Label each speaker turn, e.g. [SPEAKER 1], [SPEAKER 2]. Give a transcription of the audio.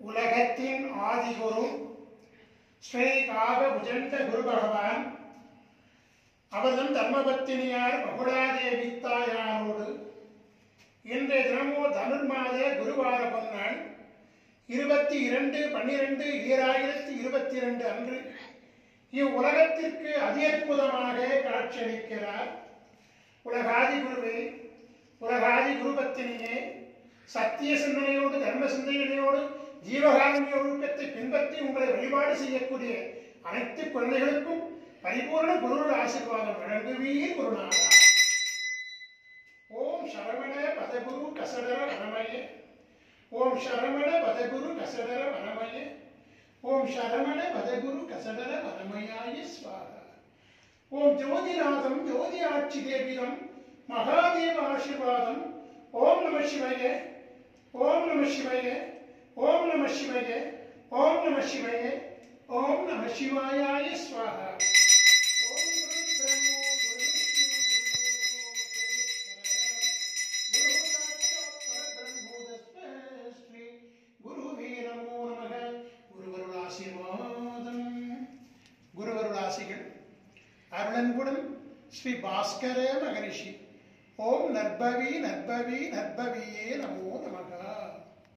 [SPEAKER 1] உலகத்தின் ஆதிகுரு ஸ்ரீ காக புஜண்ட குரு பகவான் அவர்தம் தர்மபத்தினியார் பகுடாதேவி தாயாரோடு இன்றைய தினமோ தனுர்மாத குருவார பொன்னாள் இருபத்தி இரண்டு பன்னிரண்டு ஈராயிரத்தி இருபத்தி இரண்டு அன்று இவ்வுலகத்திற்கு அதி அற்புதமாக காட்சியளிக்கிறார் உலகாதி குருவே உலகாதி குருபத்தினியே சத்திய சிந்தனையோடு தர்ம சிந்தனையோடு ஜீவகாருண்ய ஒழுக்கத்தை பின்பற்றி உங்களை வழிபாடு செய்யக்கூடிய அனைத்து குழந்தைகளுக்கும் பரிபூர்ண குருவோட ஆசீர்வாதம் வழங்குவீர் குருநாதா ஓம் சரவண பதகுரு கசடர வனமயே ஓம் சரவண பதகுரு கசடர வனமயே ஓம் சரவண பதகுரு கசடர வனமயாய ஸ்வாகா ஓம் ஜோதிநாதம் ஜோதி ஆட்சி தேவிதம் மகாதேவ ஆசீர்வாதம் ஓம் நம சிவய ஓம் நம சிவய ஓம் நம சிவய ஓம் நம சிவய ஓம் நம சிவாயாய ஸ்வாகா ஓம் குரு பிரம்மோ குரு விஷ்ணு குரு தேவோ மகேஸ்வரः. குரு சாட்சாத் பரபிரம்மோ தஸ்மை ஸ்ரீ குருவே நமோ நமக குருவருள் ஆசீர்வாதம் குருவருள் ஆசிகள் அருளன்புடன் ஸ்ரீ பாஸ்கர மகரிஷி ஓம் நற்பவி நற்பவி நற்பவியே நமோ நமக